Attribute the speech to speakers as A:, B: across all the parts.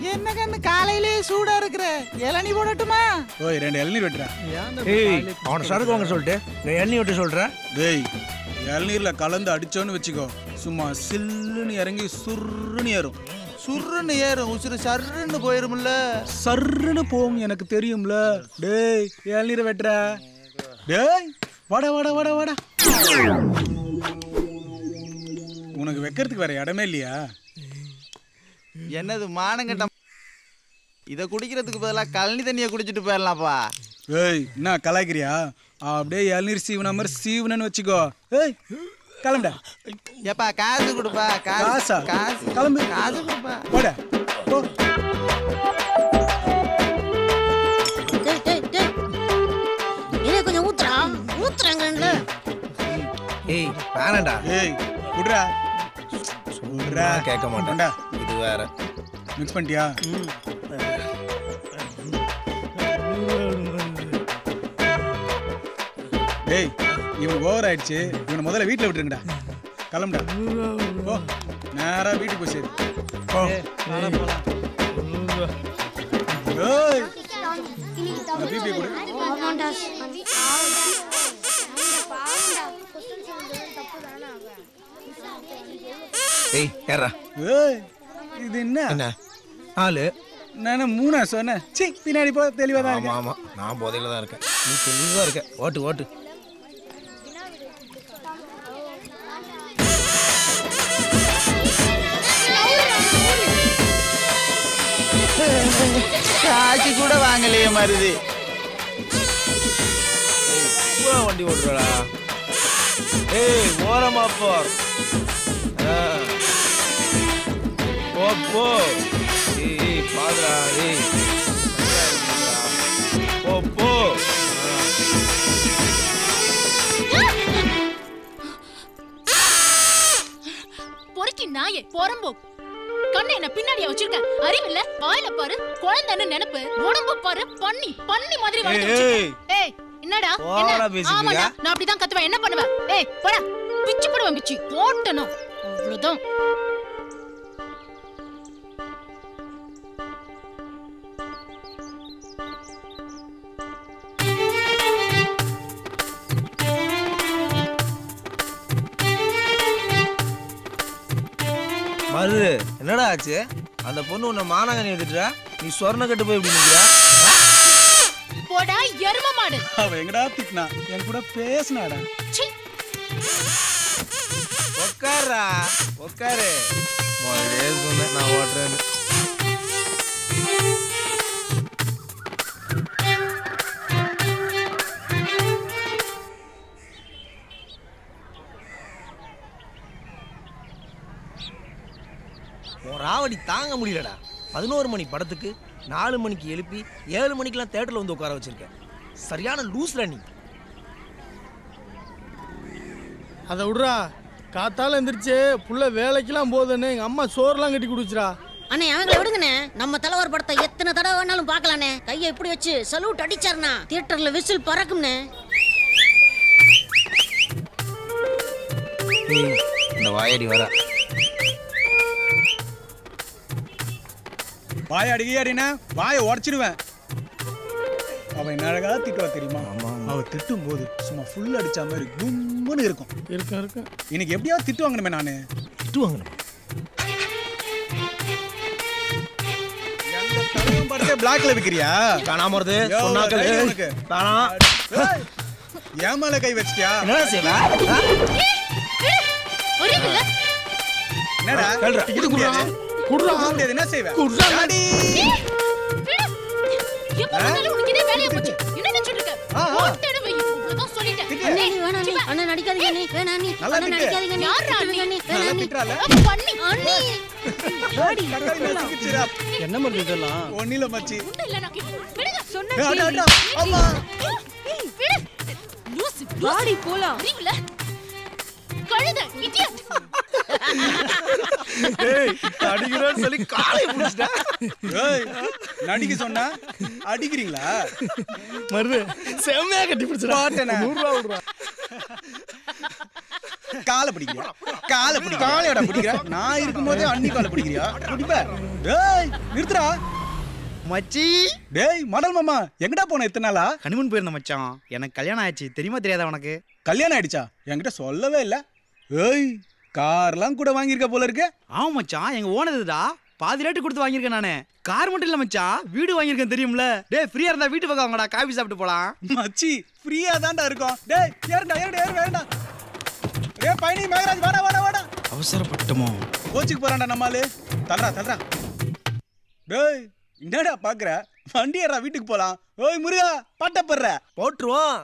A: என்ன கண்ணு காலையிலே சூடா இருக்கிற இளநீ போடட்டுமா
B: ஓய் ரெண்டு இளநீர் வெட்டுறா
C: ஏய் அவனை சரக்கு வாங்க சொல்லிட்டு நான் எண்ணி விட்டு சொல்கிறேன்
B: டேய் இளநீர்ல கலந்து அடிச்சோன்னு வச்சுக்கோ சும்மா சில்லுன்னு இறங்கி சுர்ருன்னு ஏறும்
A: சுருன்னு ஏறும் உசுறு சர்ருன்னு போயிரும்ல
B: சர்ருன்னு போகும் எனக்கு தெரியும்ல டேய் இளநீரை வெட்டுறா டேய் வாடா வாடா வாடா வாடா உனக்கு வைக்கிறதுக்கு வேற இடமே இல்லையா
A: என்னது மானங்கட்ட இத குடிக்கிறதுக்கு பதிலா கழனி தண்ணியை குடிச்சிட்டு போயிடலாம்ப்பா
B: ஏய் என்ன கலாய்க்கிறியா அப்படியே இளநீர் சீவன மாதிரி சீவனன்னு வச்சுக்கோ ஏய் கிளம்புடா
A: ஏப்பா காசு கொடுப்பா
B: காசா?
A: காசு காசு
B: கிளம்பு.
A: காசு கொடுப்பா
B: போடா போ
D: டேய் டேய் டேய் இதே கொஞ்சம் ஊத்துறா ஊத்துறாங்கல்ல
C: ஏய் வேணாண்டா
B: ஏய் குடுறா குடுறா
C: நான் கேட்க மாட்டேன்
B: கொண்டா.
C: இது வேற
B: மிக்ஸ் பண்ணிட்டியா டேய் இவன் ஓவர் ஆயிடுச்சு இவனை முதல்ல வீட்டில் விட்டுருங்கடா கிளம்புடா போ நேரா வீட்டுக்கு போய் சேரு ஏய் இந்த பிபி கொடு
C: ஏய் ஏறா
B: ஏய் இது என்ன
C: என்ன ஆளு
B: நான் மூணா சொன்னேன் சி பின்னாடி போ தெளிவாக தான்
C: ஆமா
B: இருக்கேன்
C: ஆமா நான் போதையில தான் இருக்கேன் நீ தெளிவா இருக்க ஓட்டு ஓட்டு
A: காசு கூட வாங்கலையே மருது
C: பூரா வண்டி ஓட்டுறடா ஏய் ஓரமா போ ஆ. போ போ ஏய் ஏய் பாதுடா ஏய் நல்லா இருக்குடா. போ போ ஆ.
E: பொறுக்கி நாயே பொறம்போ கண்ணை என்ன பின்னாடியா வச்சிருக்க அறிவில்ல வாயில பாரு குழந்தைன்னு நினைப்பு உடம்பு பாரு பண்ணி பண்ணி மாதிரி வளர்த்து
C: ஏய்,
E: வச்சிருக்க. ஏய் என்னடா
C: ஓவரா
E: என்ன
C: பேசிட்டு
E: ஆமாடா
C: இருக்க.
E: நான் அப்படிதான் கத்துவேன் என்ன பண்ணுவேன் ஏய் போடா பிச்சு போடுவேன் பிச்சு போட்டணும் அவ்வளவுதான்
C: மருது என்னடா ஆச்சு அந்த பொண்ணு உன்னை மானங்கனி எடுத்துட்டா நீ சொர்ண கட்டு போய் இப்படி நிக்கிற
E: போடா எரும மாடு
B: அவன் எங்கடா திட்டினா என் கூட பேசினாடா
E: சீ
C: உட்காரா உட்காரு முதலே சொன்னேன் நான் ஓட்டுறேன்னு உன் ராவடி தாங்க முடியலடா பதினோரு மணி படத்துக்கு நாலு மணிக்கு எழுப்பி ஏழு மணிக்கெல்லாம் தேட்டரில் வந்து உட்கார வச்சிருக்கேன் சரியான லூஸ்ல நீ
F: அதை விட்றா காத்தால எந்திரிச்சு புள்ள வேலைக்கெல்லாம் போகுதுன்னு எங்க அம்மா சோறுலாம் கட்டி குடிச்சுடா
D: அண்ணே அவங்கள விடுங்கண்ணே நம்ம தலைவர் படத்தை எத்தனை தடவை வேணாலும் பார்க்கலாண்ணே கையை இப்படி வச்சு சல்யூட் அடிச்சாருண்ணா தியேட்டர்ல விசில் பறக்கும்ண்ணே
C: ஏய், இந்த வாயடி வர
B: வாயை அடிக்கையாடினா வாயை உடச்சிடுவேன் அவன் என்ன அழகா திட்டுவா தெரியுமா அவ திட்டும் போது சும்மா ஃபுல் அடிச்ச மாதிரி கும்முன்னு இருக்கும்
F: இருக்கும் இருக்கும்
B: இன்னைக்கு எப்படியாவது திட்டு வாங்கணுமே நானு
C: திட்டு வாங்கணும்
B: எந்த தலைவன் படத்தை பிளாக்ல விக்கிறியா
C: காணாம வருது
B: யோ,
C: சொன்னாக்கள்
B: ரைட் உனக்கு.
C: காணாம்
B: ஏய், என் மேல கை வச்சிட்டியா
C: என்னடா செய்வ ஆ?
E: அறிவில்ல
B: என்னடா
C: கல்றா.
B: இது முடியாது
F: குடுறா
B: இது முடியாது என்ன செய்வேன்
F: குடுறா.
B: அடி.
E: எப்ப பார்த்தாலும் உனக்கு இதே வேலையா போச்சு என்ன நினைச்சிட்டு இருக்க
B: ஆ, ஆ.
E: போட்டேன்னு வை இவ்வளவுதான் சொல்லிட்டேன்
B: திட்டு.
D: அண்ணே நீ வேணாம் நீ அண்ணன் நடிக்காதீங்க நீ வேணாம் நீ
B: நல்லா
D: அண்ணன்
B: திட்டு.
D: நடிக்காதீங்க நீ
E: யார்ரா நீ?
D: திட்டுங்க நீ
B: நல்லா
D: வேணாம் நீ
B: திட்டுறால
E: பண்ணி
D: அண்ணி
B: தக்காளி மேல சிக்கிச்சுடா.
F: என்ன மருந்து இதெல்லாம்
B: ஒண்ணில மச்சி
E: உண்டு இல்ல நான் கே- விடுங்க சொன்ன
B: ஏய், அடா, அடா. அம்மா
E: விடு லூசு வாடி போலாம் அறிவில்ல கழுத இடியட்
C: ஏய் அடிக்கிறேன்னு சொல்லி காலை பிடிச்சிட்டா
B: ஏய், நடிக்க சொன்னா அடிக்கிறீங்களா
F: மருது செம்மையா கட்டி பிடிச்சிடா
B: பாட்டேனே.
F: நூறுரூவா விடுறா
B: காலை பிடிக்கிறியா காலை பிடி காலையோட பிடிக்கிற நான் இருக்கும்போதே அண்ணி காலை பிடிக்கிறியா பிடிப்ப டேய் நிறுத்துடா
A: மச்சி
B: டேய் மடல் மாமா எங்கடா போன இத்தனை நாளா
A: ஹனிமூன் போயிருந்த மச்சான் எனக்கு கல்யாணம் ஆயிடுச்சு தெரியுமா தெரியாதா உனக்கு
B: கல்யாணம் ஆயிடுச்சா என்கிட்ட சொல்லவே இல்ல ஏய் கார்லாம் கூட வாங்கியிருக்க போல இருக்கு
A: ஆமா மச்சான் எங்க ஓனதுடா பாதி ரேட்டு கொடுத்து வாங்கியிருக்கேன் நானு கார் மட்டும் இல்ல மச்சான் வீடு வாங்கியிருக்கேன் தெரியும்ல டேய் ஃப்ரீயா இருந்தா வீட்டு பக்கம் வாங்கடா காபி சாப்பிட்டு போலாம்
B: மச்சி ஃப்ரீயா தான்டா இருக்கும் டேய் ஏறுடா ஏறுடா ஏறு வேண்டா டேய் பைனி மேகராஜ் வாடா வாடா வாடா
A: அவசரப்பட்டமோ
B: கோச்சுக்கு போறான்டா நம்மாலு தல்றா தல்றா டேய் என்னடா பாக்குற வண்டி ஏறா வீட்டுக்கு போலாம் ஓய் முருகா பாட்டப்படுற
C: போட்டுருவோம்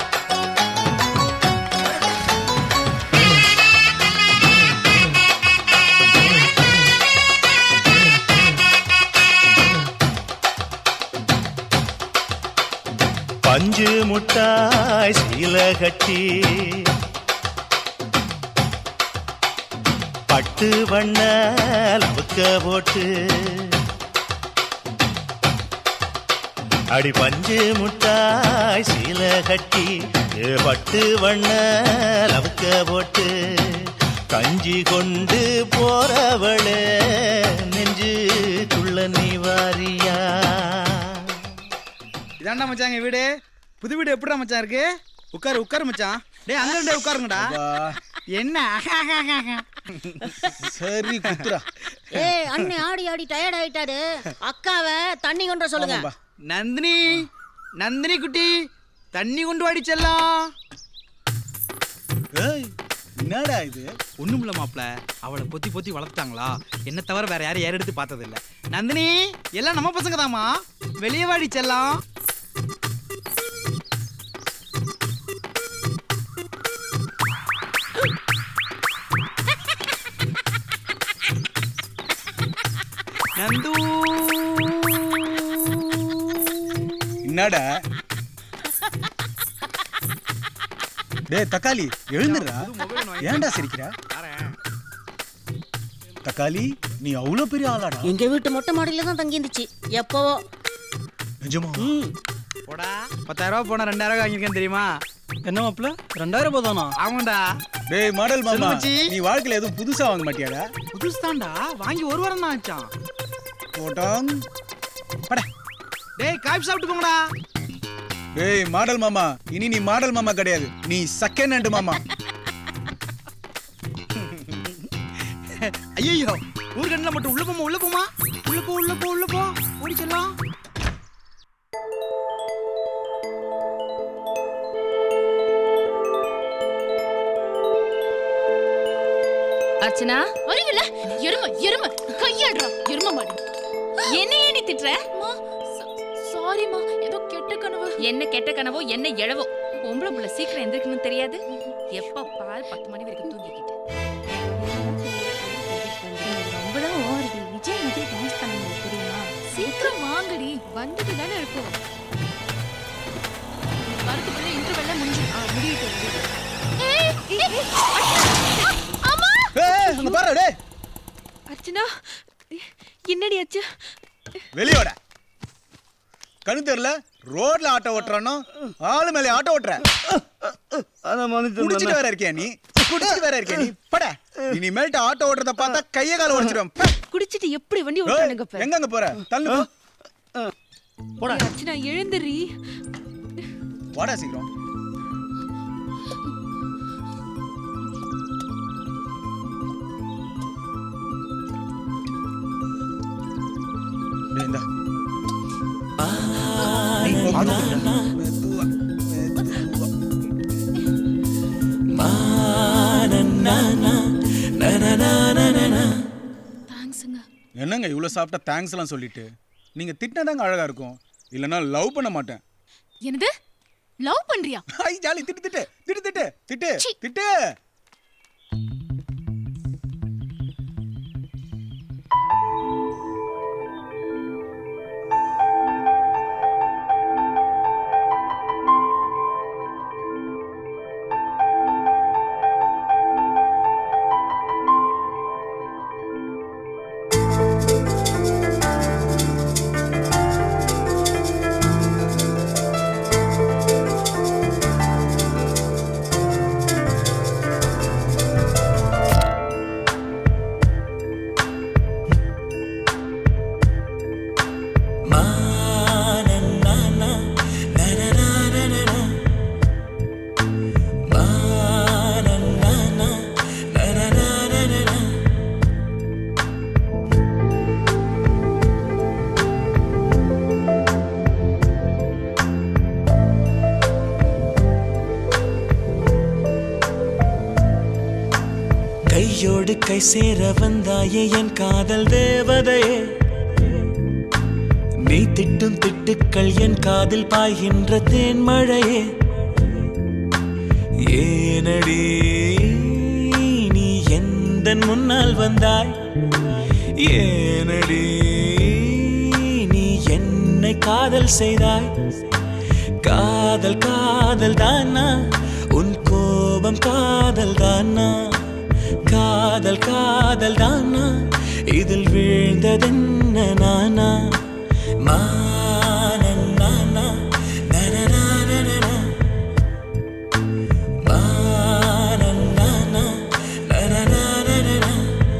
G: பஞ்சு முட்டாய் சீல கட்டி பட்டு வண்ண லவுக்க போட்டு அடி பஞ்சு முட்டாய் சீல கட்டி ஏ பட்டு வண்ண லவுக்க போட்டு கஞ்சி கொண்டு போறவளே நெஞ்சுக்குள்ள நீ வாரியா
A: இதாண்டா மச்சான் எங்க வீடு புது வீடு எப்படிடா மச்சான் இருக்கு உட்காரு உட்காரு மச்சான் டேய் அங்க ரெண்டே உட்காருங்கடா என்ன
B: சரி குத்துறா
D: ஏய் அண்ணே ஆடி ஆடி டயர்ட் ஆயிட்டாரு அக்காவை தண்ணி கொண்டு வர சொல்லுங்க
B: ஆமாப்பா.
A: நந்தினி நந்தினி குட்டி தண்ணி கொண்டு வாடி செல்லம்
B: ஏய் என்னடா இது
A: ஒண்ணுமில்ல மாப்ள அவளை பொத்தி பொத்தி வளர்த்தாங்களா என்ன தவிர வேற யாரும் ஏற எடுத்து பார்த்தது இல்ல நந்தினி எல்லாம் நம்ம பசங்க தாமா வெளியே வாடி செல்லம் நந்து
B: என்னடா டேய் தக்காளி எழுந்துடுறா ஏன்டா சிரிக்கிற தக்காளி நீ அவ்வளவு பெரிய ஆளாடா
D: எங்க வீட்டு மொட்டை மாடியில தான் தங்கி இருந்துச்சு எப்பவோ
B: நிஜமா
A: போடா பத்தாயிரம் ரூபாய் போனா ரெண்டாயிரம் ரூபாய் வாங்கியிருக்கேன் தெரியுமா
F: என்ன மாப்பிள ரெண்டாயிரம் ரூபாய் தானா
A: ஆமாண்டா
B: டேய் மாடல்
A: சொல்லு
B: மாமா
A: மச்சி.
B: நீ வாழ்க்கையில எதுவும் புதுசா வாங்க மாட்டியாடா
A: புதுசு தான்டா வாங்கி ஒரு வாரம் தான் ஆச்சான்
B: போட்டோம் பட
A: டேய் காபி சாப்பிட்டு போங்கடா
B: டேய் மாடல் மாமா இனி நீ மாடல் மாமா கிடையாது நீ செகண்ட் ஹேண்ட் மாமா
A: ஐயோ ஊர்கண்ணில் மட்டும் உள்ள போமா உள்ள போமா உள்ள போ உள்ள போ உள்ள போ ஓடி செல்லாம்
E: அர்ச்சனா அறிவில்ல எரும எரும கையாடுறா எரும மாடு
H: என்ன ஏடி திட்டுற
E: சாரிமா ஏதோ கெட்ட கனவு
H: என்ன கெட்ட கனவோ என்ன எழவோ பொம்பளை புள்ள சீக்கிரம் எந்திரிக்கணும் தெரியாது எப்ப பால் பத்து மணி வரைக்கும் தூங்கிக்கிட்டு ரொம்பதான் ஓடுது விஜய் விஜய் டான்ஸ் பண்ண தெரியுமா
E: சீக்கிரம் வாங்கடி வந்துட்டு தானே இருக்கும் வரதுக்குள்ள இன்டர்வெல்ல முடிஞ்சு ஆ முடியிட்டு முடியிட்டு. ஏய், ஏய், ஏய், அர்ச்சனா! அம்மா
B: ஏய் அங்க பாரு டேய்
H: அர்ச்சனா என்னடி ஆச்சு
B: வெளியோட கண்ணு தெரியல ரோட்ல ஆட்டோ ஓட்டுறானோ ஆளு மேல ஆட்டோ ஓட்டுற குடிச்சிட்டு வேற இருக்கியா நீ குடிச்சிட்டு வேற இருக்கியா நீ பட இனிமேல்ட்டு ஆட்டோ ஓட்டுறத பார்த்தா கைய கால உடைச்சிடுவேன் பே.
H: குடிச்சிட்டு எப்படி வண்டி
B: ஏய்,
H: ஓட்டானுங்க இப்ப
B: எங்க அங்க போற தள்ளு போ.
H: ஏய், அர்ச்சனா எழுந்துரி
B: வாடா சீக்கிரம் டேய், இந்தா. மெதுவா, மெதுவா.
E: தேங்க்ஸ்ங்க
B: என்னங்க இவ்வளவு சாப்பிட்டா தேங்க்ஸ் எல்லாம் சொல்லிட்டு நீங்க திட்டினாதாங்க அழகா இருக்கும் இல்லைன்னா லவ் பண்ண மாட்டேன்
E: என்னது லவ் பண்றியா
B: ஐ ஜாலி திட்டு திட்டு திட்டு திட்டு திட்டு
E: சீ.
B: திட்டு
I: கையோடு கை சேர வந்தாயே என் காதல் தேவதையே நீ திட்டும் திட்டுக்கள் என் காதில் பாய்கின்ற தேன் மழையே ஏனடி நீ எந்த முன்னால் வந்தாய் ஏனடி நீ என்னை காதல் செய்தாய் காதல் காதல் தானா உன் கோபம் காதல் தானா காதல் காதல் தானா இதில் வீழ்ந்ததென்ன நானா மானன் நானா நனநானனா. மானன் நானா நனநானனா.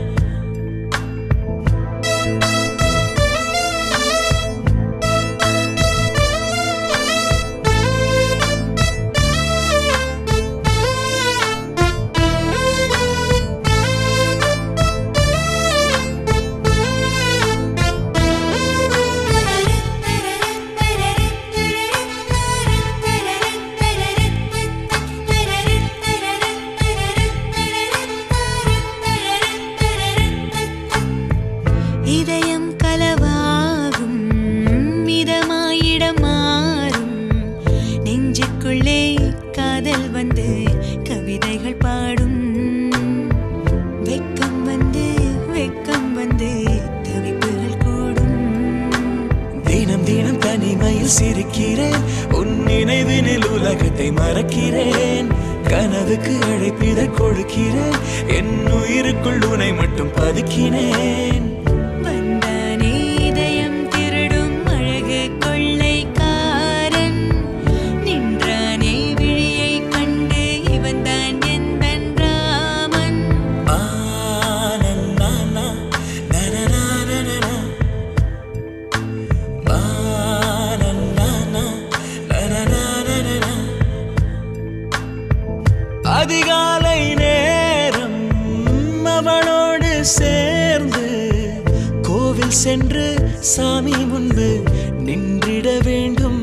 J: இதயம் கலவாகும் மிதமாயிடம் மாறும் நெஞ்சுக்குள்ளே காதல் வந்து கவிதைகள் பாடும் வெக்கம் வந்து வெக்கம் வந்து தவிப்புகள் கூடும்
I: தினம் தினம் தனிமையில் சிரிக்கிறேன் உன் நினைவினில் உலகத்தை மறக்கிறேன் கனவுக்கு அழைப்பிட கொடுக்கிறேன் என் உயிருக்குள் உனை மட்டும் பதுக்கினேன்
J: வந்தானே இதயம் திருடும் அழகு கொள்ளைக்காரன் நின்றானே விழியை கண்டு இவன்தான் என்பன் ராமன்
I: ஆனன் நானா, நனநானனா. ஆனன் நானா, நனநானனா. அதிகாலை நேரம் அவளோடு சேர்ந்து கோவில் சென்று சாமி முன்பு நின்றிட வேண்டும்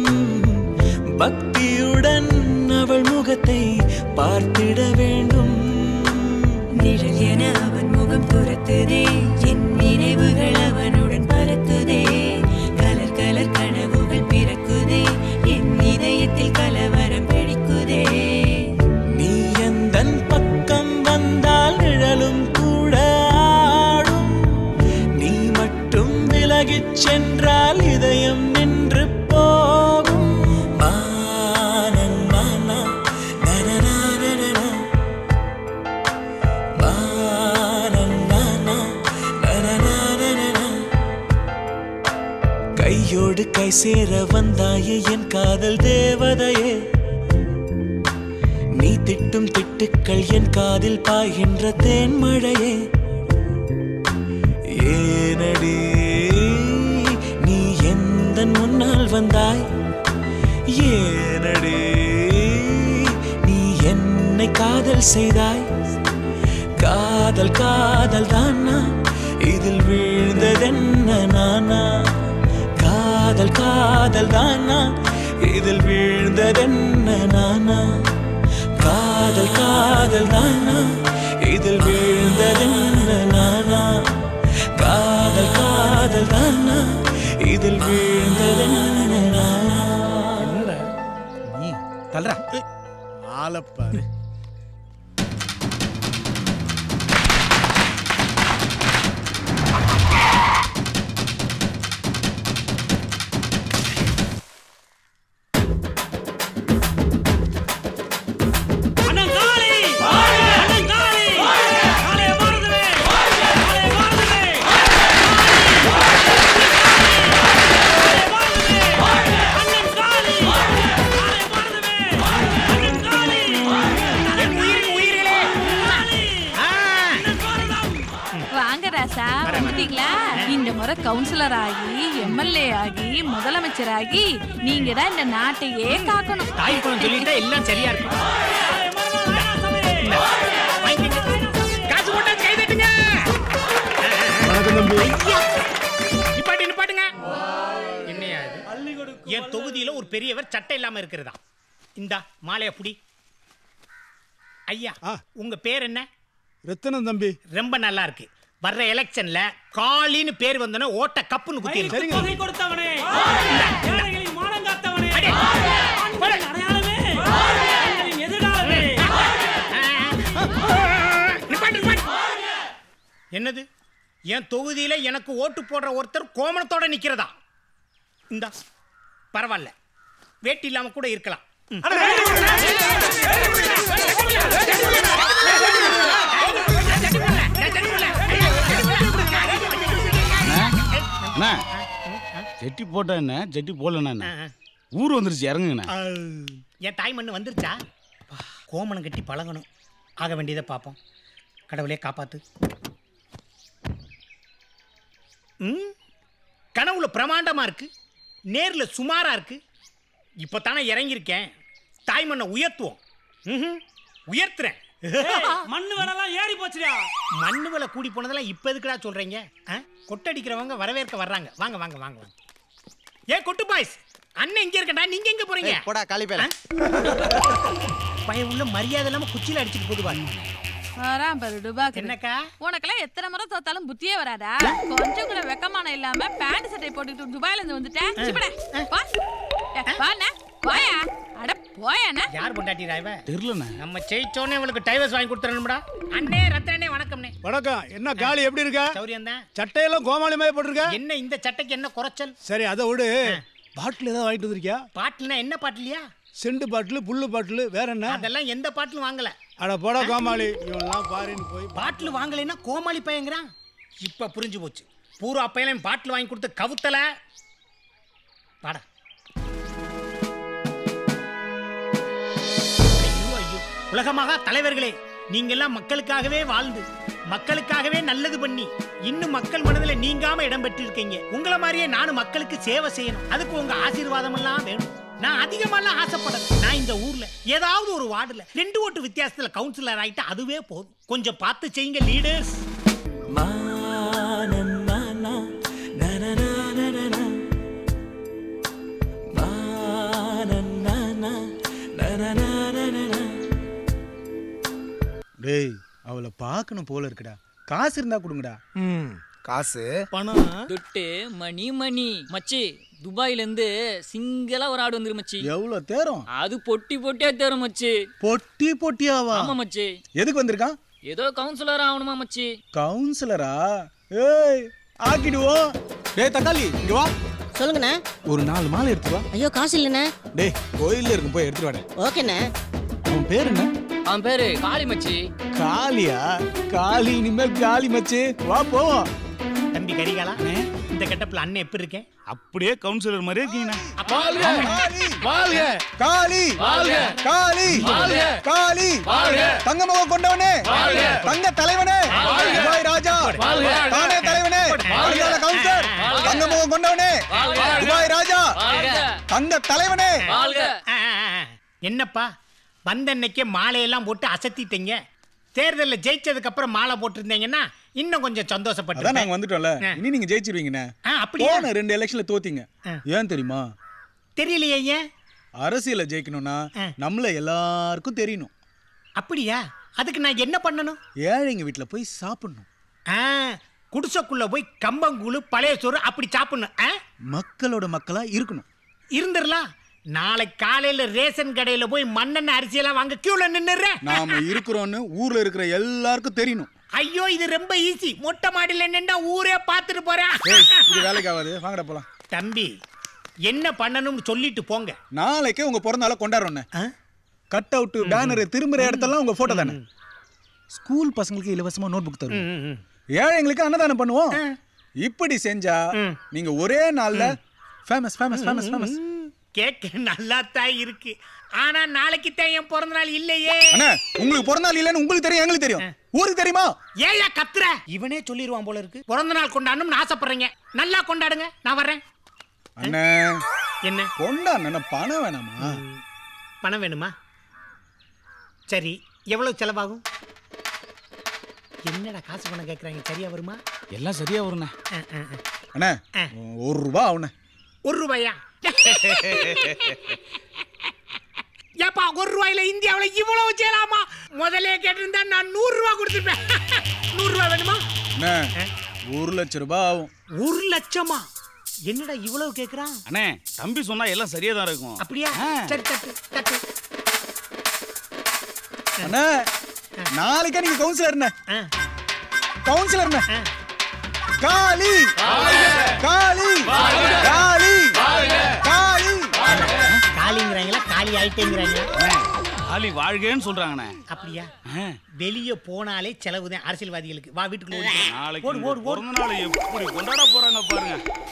I: பக்தியுடன் அவள் முகத்தை பார்த்திட வேண்டும்
J: நிழல் என அவன் முகம் துரத்துதே என் நினைவுகள் அவனுடன் பறக்குதே கலர் கலர் கனவுகள் பிறக்குதே என் இதயத்தில் கலவரம் பிடிக்குதே
I: நீ எந்தன் பக்கம் வந்தால் நிழலும் கூட ஆடும் நீ மட்டும் விலகிச் சென்றால் இதயம் நின்று போகும் மானன் நானா, நனநானனா. மானன் நானா, நனநானனா. கையோடு கை சேர வந்தாயே என் காதல் தேவதையே நீ திட்டும் திட்டுக்கள் என் காதில் பாய்கின்ற தேன் மழையே ஏனடி நீ எந்த முன்னால் வந்தாய் ஏனடி நீ என்னை காதல் செய்தாய் காதல் காதல் தானா இதில் வீழ்ந்ததென்ன நானா காதல் காதல் தானா இதில் வீழ்ந்ததென்ன நானா காதல் காதல் தானா இதில் வீழ்ந்ததென்ன நானா காதல் காதல் தானா இதில் வீழ்ந்ததென்ன நானா
B: என்னடா நீ தல்றா ஆளப்பாரு
H: வாங்க ராசா வந்துட்டீங்களா இந்த முறை கவுன்சிலர் ஆகி எம்எல்ஏ ஆகி முதலமைச்சர் ஆகி நீங்க தான் இந்த நாட்டையே காக்கணும்
K: தாய் பழம் சொல்லிட்டா எல்லாம் சரியா இருக்கும் காசு போட்டாச்சு கை தட்டுங்க ஐயா! நிப்பாட்டு நிப்பாட்டுங்க என்னையா இது என் தொகுதியில ஒரு பெரியவர் சட்டை இல்லாம இருக்கிறதா இந்தா மாலைய புடி ஐயா உங்க பேர் என்ன
B: ரத்தனம் தம்பி
K: ரொம்ப நல்லா இருக்கு வர்ற எலெக்ஷன்ல காலின்னு பேர் வந்தோன்னே ஓட்ட கப்புன்னு குத்தி
L: வயிறுக்கு தொகை கொடுத்தவனே ஏழைகளின் மானங்காத்தவனே ஆண்களின் அடையாளமே எங்களின் எதிர்காலமே
K: நிப்பாட்டு, நிப்பாட்டு. என்னது என் தொகுதியில எனக்கு ஓட்டு போடுற ஒருத்தர் கோமணத்தோட நிக்கிறதா இந்தா பரவாயில்ல வேட்டி இல்லாம கூட இருக்கலாம் ம்.
M: அண்ணா ஜெட்டி போட்டா என்ன ஜெட்டி போடலண்ணா என்ன ஊர் வந்துருச்சு இறங்குங்கண்ணா
K: என் தாய் மண்ணு வந்துருச்சா கோமணம் கட்டி பழகணும் ஆக வேண்டியதை பார்ப்போம் கடவுளே காப்பாத்து ம் கனவுல பிரமாண்டமா இருக்கு நேர்ல சுமாரா இருக்கு இப்போ தானே இறங்கியிருக்கேன் தாய் மண்ணை உயர்த்துவோம் ம்ஹும். உயர்த்துறேன்
L: மண்ணு வேணாலும் ஏறி போச்சுடா
K: மண்ணு விலை கூடி போனதெல்லாம் இப்போ எதுக்குடா சொல்றீங்க ஆ? கொட்டடிக்கிறவங்க வரவேற்க வர்றாங்க வாங்க வாங்க வாங்க வாங்க ஏ கொட்டு பாய்ஸ் அண்ணன் இங்க இருக்கடா நீங்க எங்க போறீங்க
N: போடா காலி பேல
K: பையன் உள்ள மரியாதை இல்லாம குச்சியில அடிச்சிட்டு போது பாருங்க
H: வரான் பாரு டுபாக்கு
K: என்னக்கா
H: உனக்கெல்லாம் எத்தனை முறை தோத்தாலும் புத்தியே வராதா கொஞ்சம் கூட வெக்கமானம் இல்லாம பேண்ட் சட்டை போட்டுக்கிட்டு துபாயில இருந்து வந்துட்டேன் சிப்படா வா ஏ, வாண்ணே வாயா அட போயாண்ணே
K: யார் பொண்டாட்டி ராய்வ
M: தெரியலண்ணே
K: நம்ம ஜெயிச்சோன்னே உங்களுக்கு டைவர்ஸ் வாங்கி கொடுத்துறணும்டா அண்ணே ரத்தனே வணக்கம்ண்ணே
B: வணக்கம் என்ன காளி எப்படி இருக்க
K: சௌரியம் தான்
B: சட்டையெல்லாம் கோமாளி மாதிரி போட்டிருக்க
K: என்ன இந்த சட்டைக்கு என்ன குறைச்சல்
B: சரி அதை விடு பாட்டில் ஏதாவது வாங்கிட்டு வந்திருக்கியா
K: பாட்டில்னா என்ன பாட்டிலியா
B: செண்டு பாட்டில் புல்லு பாட்டில் வேற என்ன
K: அதெல்லாம் எந்த பாட்டிலும் வாங்கல
B: அட போடா கோமாளி இவன்லாம் பாருன்னு போய்
K: பாட்டில் வாங்கலைன்னா கோமாளி பையங்கிறான் இப்ப புரிஞ்சு போச்சு பூரா பையனையும் பாட்டில் வாங்கி கொடுத்து கவுத்தல பாடா ஐயோ ஐயோ உலகமாக தலைவர்களே நீங்கெல்லாம் மக்களுக்காகவே வாழ்ந்து மக்களுக்காகவே நல்லது பண்ணி இன்னும் மக்கள் மனதில் நீங்காம இடம் பெற்றிருக்கீங்க உங்களை மாதிரியே நானும் மக்களுக்கு சேவை செய்யணும் அதுக்கு உங்க ஆசீர்வாதம் எல்லாம் வேணும் நான் அதிகமாலாம் ஆசைப்படல நான் இந்த ஊர்ல ஏதாவது ஒரு வார்டுல ரெண்டு ஓட்டு வித்தியாசத்துல கவுன்சிலர் ஆயிட்டு அதுவே போதும் கொஞ்சம் பார்த்து செய்யுங்க லீடர்ஸ்
B: டேய் அவளை பார்க்கணும் போல இருக்குடா காசு இருந்தா கொடுங்கடா
C: ம் காசு
F: பணம்
O: துட்டு மணி மணி மச்சி துபாயில இருந்து சிங்கிளா ஒரு ஆடு வந்துரு மச்சி
B: எவ்வளவு தேரும்
O: அது பொட்டி பொட்டியா தேரும் மச்சி
B: பொட்டி பொட்டியாவா
O: ஆமா மச்சி
B: எதுக்கு வந்திருக்கான்
O: ஏதோ கவுன்சிலர் ஆகணுமா மச்சி
B: கவுன்சிலரா ஏய் ஆக்கிடுவோம் டேய் தக்காளி இங்க வா
D: சொல்லுங்கண்ணே
B: ஒரு நாலு மாலை எடுத்து வா
D: ஐயோ காசு இல்லைண்ணே
B: டேய் கோயில்ல இருக்கும் போய் எடுத்துட்டு வாடா
D: ஓகேண்ணே
B: அவன் பேர் என்ன
O: அவன் பேரு காளி மச்சி
B: காளியா காளி இனிமேல் காளி மச்சி வா போவோம்
K: தம்பி கரிகாலா இந்த கெட்டப்ல அண்ணன் எப்படி இருக்கேன்
M: அப்படியே கவுன்சிலர் மாதிரியே இருக்கீங்கண்ணா
B: வாழ்க வாழ்க காளி
M: வாழ்க.
B: காளி
M: வாழ்க.
B: காளி
M: வாழ்க.
B: தங்க முகம் கொண்டவனே
M: வாழ்க.
B: தங்க தலைவனே
M: வாழ்க.
B: துபாய் ராஜா
M: வாழ்க.
B: தானே தலைவனே வருங்கால கவுன்சிலர் தங்க முகம் கொண்டவனே
K: வாழ்க.
B: துபாய் ராஜா
K: வாழ்க.
B: தங்க தலைவனே
K: ஆ, ஆ, ஆ. என்னப்பா வந்த அன்னைக்கே மாலையெல்லாம் போட்டு அசத்திட்டீங்க தேர்தலில் ஜெயிச்சதுக்கு அப்புறம் மாலை போட்டிருந்தீங்கன்னா இன்னும் கொஞ்சம்
B: அதான்
K: சந்தோஷப்பட்டு
B: நாங்க வந்துட்டோம்ல இனி நீங்க ஜெயிச்சிருவீங்கண்ணே
K: ஆ, அப்படியா?
B: போன ரெண்டு எலெக்ஷன்ல தோத்தீங்க ஏன் தெரியுமா
K: தெரியலையே ஏன்
B: அரசியல ஜெயிக்கணும்னா நம்மள எல்லாருக்கும் தெரியணும்
K: அப்படியா அதுக்கு நான் என்ன பண்ணணும்
B: ஏழைங்க வீட்டுல போய் சாப்பிடணும்
K: ஆ குடிசைக்குள்ள போய் கம்பங்கூழு பழைய சோறு அப்படி சாப்பிடணும் ஆ
B: மக்களோட மக்களா இருக்கணும்
K: இருந்துடலாம் நாளை காலையில ரேஷன் கடையில போய் மண்ணெண்ணெய் அரிசியெல்லாம் வாங்க கியூல நின்னுறேன்
B: நாம இருக்கிறோம்னு ஊர்ல இருக்கிற எல்லாருக்கும் தெரியணும்
K: ஐயோ இது ரொம்ப ஈஸி மொட்டை மாடியில நின்னா ஊரே பார்த்துட்டு போறேன்
B: ஏய், இது வேலைக்கு ஆகாது வாங்கடா போலாம்
K: தம்பி என்ன பண்ணணும்னு சொல்லிட்டு போங்க
B: நாளைக்கே உங்க பிறந்த நாளை கொண்டாடுறோண்ணே கட் அவுட் பேனர் திரும்புற இடத்தெல்லாம் உங்க போட்டோ தானே ஸ்கூல் பசங்களுக்கு இலவசமா நோட் புக் தருவோம் ஏழைங்களுக்கு அன்னதானம் பண்ணுவோம் இப்படி செஞ்சா நீங்க ஒரே நாள்ல ஃபேமஸ் ஃபேமஸ் ஃபேமஸ் ஃபேமஸ்
K: கேட்க நல்லா தான் இருக்கு ஆனா நாளைக்கு தான் என் பிறந்த நாள் இல்லையே
B: அண்ணா உங்களுக்கு பிறந்த நாள் இல்லைன்னு உங்களுக்கு தெரியும் எங்களுக்கு தெரியும் ஊருக்கு தெரியுமா
K: ஏயா கத்துற இவனே சொல்லிடுவான் போல இருக்கு பிறந்த நாள் கொண்டாடணும்னு ஆசைப்படுறீங்க நல்லா கொண்டாடுங்க நான் வர்றேன்
B: அண்ணே
K: என்ன
B: கொண்டாண்ண பணம் வேணாமா
K: பணம் வேணுமா சரி எவ்வளவு செலவாகும் என்னடா காசு பணம் கேட்குறாங்க சரியா வருமா
M: எல்லாம் சரியா வருண்ணே
K: ஆ, ஆ, ஆ.
B: அண்ணே ஒரு ரூபா ஆகுண்ணே
K: ஒரு ரூபாயா ஏப்பா ஒரு ரூபாயில இந்தியாவுல இவ்வளவு செய்யலாமா முதல்ல கேட்டிருந்தா நான் நூறு ரூபா கொடுத்துருப்பேன் நூறு ரூபா வேணுமா
B: அண்ணே ஒரு லட்ச ரூபாய் ஆகும்
K: ஒரு லட்சமா என்னடா இவ்வளவு கேக்குறான்
M: அண்ணே தம்பி சொன்னா எல்லாம் சரியா தான் இருக்கும்
K: அப்படியா சரி தட்டு தட்டு
B: அண்ணே நாளைக்கே நீங்க கவுன்சிலர்ண்ணே கவுன்சிலர்ண்ணே காளி காளி காளி காளி
K: காலிங்கிறாங்களா காலி ஆயிட்டேங்கிறாங்களா
M: காலி வாழ்கேன்னு சொல்றாங்கண்ணே
K: அப்படியா வெளிய போனாலே செலவு தான் அரசியல்வாதிகளுக்கு வா வீட்டுக்குள்ள ஓடி போ.
M: நாளைக்கு
K: ஓடு
M: இந்த
K: ஓடு ஓடு
M: பிறந்த நாள் எப்படி கொண்டாட போறாங்க பாருங்க